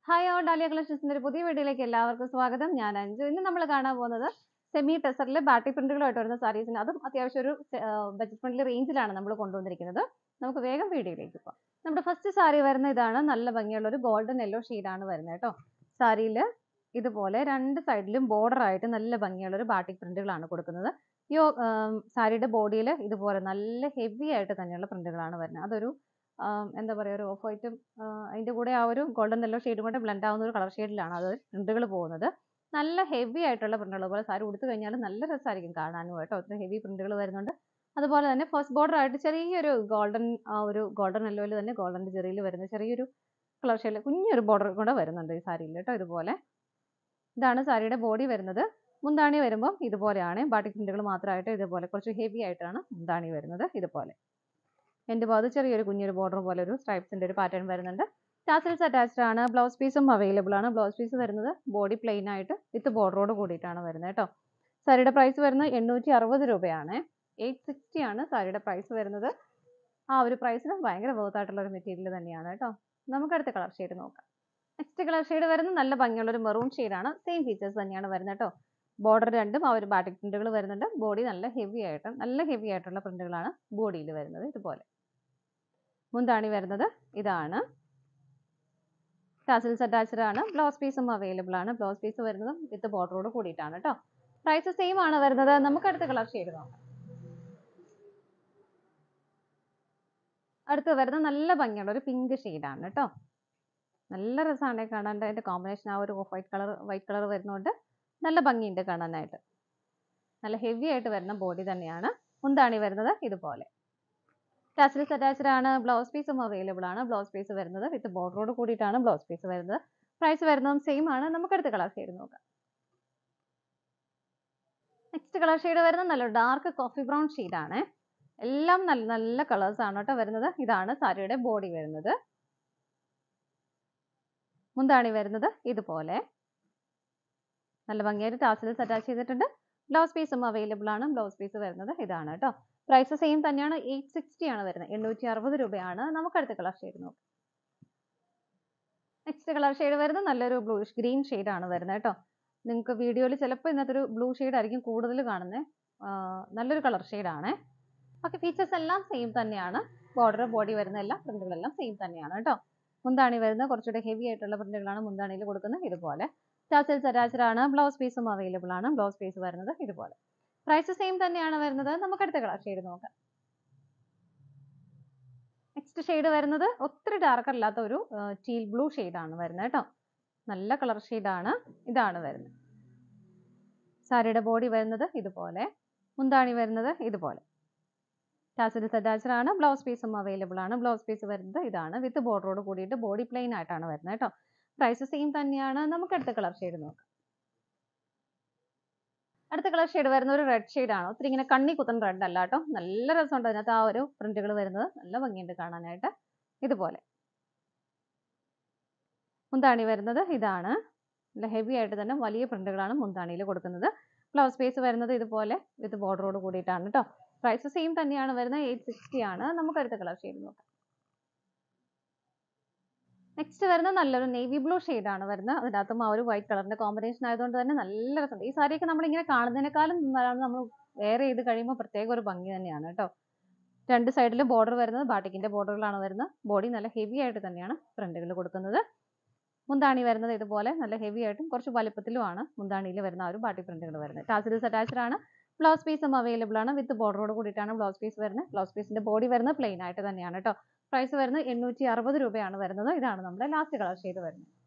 hi all dahlia കളക്ഷൻസിന്റെ ഒരു പുതിയ വീഡിയോയിലേക്ക് എല്ലാവർക്കും സ്വാഗതം ഞാൻ അഞ്ജു ഇന്ന് നമ്മൾ കാണാൻ പോകുന്നത് സെമി ടെസറിൽ ബാട്ടി പ്രിന്റുകളായിട്ട് വരുന്ന സാരീസിന് അതും അത്യാവശ്യം ഒരു ബജറ്റ് ഫ്രണ്ട്ലി റേഞ്ചിലാണ് നമ്മൾ കൊണ്ടുവന്നിരിക്കുന്നത് നമുക്ക് വേഗം വീഡിയോയിലേക്ക് പോകാം നമ്മുടെ ഫസ്റ്റ് സാരി വരുന്ന ഇതാണ് നല്ല ഭംഗിയുള്ള ഒരു ഗോൾഡൻ യെല്ലോ ആണ് വരുന്നത് കേട്ടോ സാരിയിൽ ഇതുപോലെ രണ്ട് സൈഡിലും ബോർഡർ ആയിട്ട് നല്ല ഭംഗിയുള്ള ഒരു ബാട്ടിക് പ്രിന്റുകളാണ് കൊടുക്കുന്നത് യോ സാരിയുടെ ബോഡിയിൽ ഇതുപോലെ നല്ല ഹെവി ആയിട്ട് തന്നെയുള്ള പ്രിന്റുകളാണ് വരുന്നത് അതൊരു ആം, എന്താ പറയുക ഒരു ഓഫ് വൈറ്റും അതിൻ്റെ കൂടെ ആ ഒരു ഗോൾഡൻ യെല്ലോ ഷെയ്ഡും കൂടെ ബ്ലെൻഡ് ആവുന്ന ഒരു കളർ ഷെയ്ഡിലാണ് അത് പ്രിന്റുകൾ പോകുന്നത് നല്ല ഹെവി ആയിട്ടുള്ള പ്രിന്റുകൾ പോലെ സാരി ഉടുത്തു കഴിഞ്ഞാൽ നല്ല രസമായിരിക്കും കാണാനും കേട്ടോ ഒത്തിരി ഹെവി പ്രിന്റുകൾ വരുന്നുണ്ട് അതുപോലെ തന്നെ ഫസ്റ്റ് ബോർഡർ ആയിട്ട് ചെറിയൊരു ഗോൾഡൻ ആ ഒരു ഗോൾഡൻ യെല്ലോയിൽ തന്നെ ഗോൾഡൻ ജെറിയിൽ വരുന്ന ചെറിയൊരു കളർ ഷെയ്ഡിൽ കുഞ്ഞൊരു ബോർഡർ കൂടെ വരുന്നുണ്ട് ഈ സാരിയിൽ കേട്ടോ ഇതുപോലെ ഇതാണ് സാരിയുടെ ബോഡി വരുന്നത് മുന്താണി വരുമ്പോൾ ഇതുപോലെയാണ് ബാട്ടിക് പ്രിന്റുകൾ മാത്രമായിട്ട് ഇതുപോലെ കുറച്ച് ഹെവി ആയിട്ടാണ് മുന്താണി വരുന്നത് ഇതുപോലെ എൻ്റെ ഭാഗത്ത് ചെറിയൊരു കുഞ്ഞൊരു ബോർഡർ പോലെ ഒരു സ്ട്രൈപ്സിൻ്റെ ഒരു പാറ്റേൺ വരുന്നുണ്ട് ടാസിൽസ് അറ്റാച്ച്ഡ് ആണ് ബ്ലൗസ് പീസും അവൈലബിൾ ആണ് ബ്ലൗസ് പീസ് വരുന്നത് ബോഡി പ്ലെയിൻ ആയിട്ട് വിത്ത് ബോർഡറോട് കൂടിയിട്ടാണ് വരുന്നത് കേട്ടോ സാരിയുടെ പ്രൈസ് വരുന്നത് എണ്ണൂറ്റി അറുപത് രൂപയാണ് എയ്റ്റ് സിക്സ്റ്റി ആണ് സാരിയുടെ പ്രൈസ് വരുന്നത് ആ ഒരു പ്രൈസിന് ഭയങ്കര worth ആയിട്ടുള്ള ഒരു മെറ്റീരിയൽ തന്നെയാണ് കേട്ടോ നമുക്ക് അടുത്ത കളർ ഷെയ്ഡ് നോക്കാം നെക്സ്റ്റ് കളർ ഷെയ്ഡ് വരുന്നത് നല്ല ഭംഗിയുള്ള ഒരു മെറൂൺ ആണ് സെയിം ഫീച്ചേഴ്സ് തന്നെയാണ് വരുന്നത് കേട്ടോ ബോർഡർ രണ്ടും ആ ഒരു ബാറ്റിക് പ്രിന്റുകൾ വരുന്നുണ്ട് ബോഡി നല്ല ഹെവി ആയിട്ട് നല്ല ഹെവി ആയിട്ടുള്ള പ്രിന്റുകളാണ് ബോഡിയിൽ വരുന്നത് ഇതുപോലെ മുന്താണി വരുന്നത് ഇതാണ് ടാസിൽസ് അറ്റാച്ച്ഡ് ആണ് ബ്ലൗസ് പീസും അവൈലബിൾ ആണ് ബ്ലൗസ് പീസ് വരുന്നത് വിത്ത് ബോർഡറോട് കൂടിയിട്ടാണ് കേട്ടോ പ്രൈസ് സെയിം ആണ് വരുന്നത് നമുക്ക് അടുത്ത കളർ ഷെയ്ഡ് നോക്കാം അടുത്ത് വരുന്ന നല്ല ഭംഗിയുള്ള ഒരു പിങ്ക് ആണ് കേട്ടോ നല്ല രസമാണ് കാണാൻ അതിന്റെ കോമ്പിനേഷൻ ആ ഒരു off white colour white colour വരുന്നതുകൊണ്ട് നല്ല ഭംഗിയുണ്ട് കാണാനായിട്ട് നല്ല ഹെവി ആയിട്ട് വരുന്ന ബോഡി തന്നെയാണ് മുന്താണി വരുന്നത് ഇതുപോലെ ടാസിൽസ് അറ്റാച്ച്ഡ് ആണ് ബ്ലൗസ് പീസും അവൈലബിൾ ആണ് ബ്ലൗസ് പീസ് വരുന്നത് വിത്ത് ബോർഡറോട് കൂടിയിട്ടാണ് ബ്ലൗസ് പീസ് വരുന്നത് പ്രൈസ് വരുന്നതും സെയിം ആണ് നമുക്ക് അടുത്ത കളർ ഷെയ്ഡ് നോക്കാം നെക്സ്റ്റ് കളർ ഷെയ്ഡ് വരുന്നത് നല്ല ഡാർക്ക് കോഫി ബ്രൗൺ ആണ് എല്ലാം നല്ല നല്ല കളേഴ്സ് ആണ് കേട്ടോ വരുന്നത് ഇതാണ് സാരിയുടെ ബോഡി വരുന്നത് മുന്താണി വരുന്നത് ഇതുപോലെ നല്ല ഭംഗിയായിട്ട് ടാസിൽസ് അറ്റാച്ച് ചെയ്തിട്ടുണ്ട് ബ്ലൗസ് പീസും അവൈലബിൾ ആണ് ബ്ലൗസ് പീസ് വരുന്നത് ഇതാണ് കേട്ടോ പ്രൈസ് സെയിം തന്നെയാണ് എയ്റ്റ് സിക്സ്റ്റി ആണ് വരുന്നത് എണ്ണൂറ്റി അറുപത് രൂപയാണ് നമുക്ക് അടുത്ത കളർ ഷെയ്ഡ് നോക്കാം നെക്സ്റ്റ് കളർ ഷെയ്ഡ് വരുന്നത് നല്ലൊരു ബ്ലൂയിഷ് ഗ്രീൻ ആണ് വരുന്നത് കേട്ടോ നിങ്ങൾക്ക് വീഡിയോയിൽ ചിലപ്പോൾ ഇന്നത്തെ ഒരു ബ്ലൂ ഷെയ്ഡ് ആയിരിക്കും കൂടുതൽ കാണുന്നത് നല്ലൊരു കളർ ആണ് ഓക്കെ ഫീച്ചേഴ്സ് എല്ലാം സെയിം തന്നെയാണ് ബോർഡർ ബോഡി വരുന്ന എല്ലാ പ്രിന്റുകളെല്ലാം സെയിം തന്നെയാണ് കേട്ടോ മുന്താണി വരുന്ന കുറച്ചുകൂടെ ഹെവി ആയിട്ടുള്ള പ്രിന്റുകളാണ് മുന്താണിയിൽ കൊടുക്കുന്നത് ഇതുപോലെ ടാസൽസ് അറ്റാച്ച്ഡ് ആണ് ബ്ലൗസ് പീസും അവൈലബിൾ ആണ് ബ്ലൗസ് പീസ് വരുന്നത് ഇതുപോലെ പ്രൈസ് സെയിം തന്നെയാണ് വരുന്നത് നമുക്ക് അടുത്ത കളർ ഷെയ്ഡ് നോക്കാം നെക്സ്റ്റ് ഷെയ്ഡ് വരുന്നത് ഒത്തിരി ഡാർക്ക് അല്ലാത്ത ഒരു ടീൽ ബ്ലൂ ആണ് വരുന്നത് കേട്ടോ നല്ല കളർ ആണ് ഇതാണ് വരുന്നത് സാരിയുടെ ബോഡി വരുന്നത് ഇതുപോലെ മുന്താണി വരുന്നത് ഇതുപോലെ ടാസിൽസ് അറ്റാച്ച്ഡ് ആണ് ബ്ലൗസ് പീസും അവൈലബിൾ ആണ് ബ്ലൗസ് പീസ് വരുന്നത് ഇതാണ് വിത്ത് ബോർഡറോട് കൂടിയിട്ട് ബോഡി പ്ലെയിൻ ആയിട്ടാണ് വരുന്നത് കേട്ടോ പ്രൈസ് സെയിം തന്നെയാണ് നമുക്ക് അടുത്ത കളർ ഷെയ്ഡ് നോക്കാം അടുത്ത കളർ ഷെയ്ഡ് വരുന്ന ഒരു റെഡ് ആണ് ഒത്തിരി ഇങ്ങനെ കണ്ണി കുത്തുന്ന റെഡ് അല്ല കേട്ടോ നല്ല രസമുണ്ട് അതിനകത്ത് ആ ഒരു പ്രിന്റുകൾ വരുന്നത് നല്ല ഭംഗിയുണ്ട് കാണാനായിട്ട് ഇതുപോലെ മുന്താണി വരുന്നത് ഇതാണ് നല്ല ഹെവി ആയിട്ട് തന്നെ വലിയ പ്രിന്റുകളാണ് മുന്താണിയിൽ കൊടുക്കുന്നത് ബ്ലൗസ് പീസ് വരുന്നത് ഇതുപോലെ വിത്ത് ബോർഡറോട് കൂടിയിട്ടാണ് കേട്ടോ പ്രൈസ് സെയിം തന്നെയാണ് വരുന്നത് എയ്റ്റ് സിക്സ്റ്റി ആണ് നമുക്ക് അടുത്ത കളർ ഷെയ്ഡ് നോക്കാം നെക്സ്റ്റ് വരുന്ന നല്ലൊരു നേവി ബ്ലൂ ആണ് വരുന്നത് അതിനകത്തും ആ ഒരു വൈറ്റ് കളറിന്റെ കോമ്പിനേഷൻ ആയതുകൊണ്ട് തന്നെ നല്ല രസമുണ്ട് ഈ സാരിയൊക്കെ നമ്മൾ ഇങ്ങനെ കാണുന്നതിനേക്കാളും നമ്മൾ വെയർ ചെയ്ത് കഴിയുമ്പോൾ പ്രത്യേക ഒരു ഭംഗി തന്നെയാണ് കേട്ടോ രണ്ട് സൈഡിലും ബോർഡർ വരുന്നത് ബാട്ടിക്കിന്റെ ബോർഡറുകളാണ് വരുന്നത് ബോഡി നല്ല ഹെവി ആയിട്ട് തന്നെയാണ് ഫ്രണ്ടുകൾ കൊടുക്കുന്നത് മുന്താണി വരുന്നത് ഇതുപോലെ നല്ല ഹെവി ആയിട്ടും കുറച്ച് വലുപ്പത്തിലുമാണ് മുന്താണിയിൽ വരുന്ന ആ ഒരു ബാട്ടി പ്രിന്റുകൾ വരുന്നത് ടാസിൽസ് അറ്റാച്ച്ഡ് ആണ് ബ്ലൗസ് പീസും അവൈലബിൾ ആണ് വിത്ത് ബോർഡറോട് കൂടിയിട്ടാണ് ബ്ലൗസ് പീസ് വരുന്നത് ബ്ലൗസ് പീസിന്റെ ബോഡി വരുന്നത് പ്ലെയിൻ ആയിട്ട് തന്നെയാണ് കേട്ടോ പ്രൈസ് വരുന്നത് എണ്ണൂറ്റി അറുപത് രൂപയാണ് വരുന്നത് ഇതാണ് നമ്മുടെ ലാസ്റ്റ് കളർ ഷെയ്ഡ് വരുന്നത്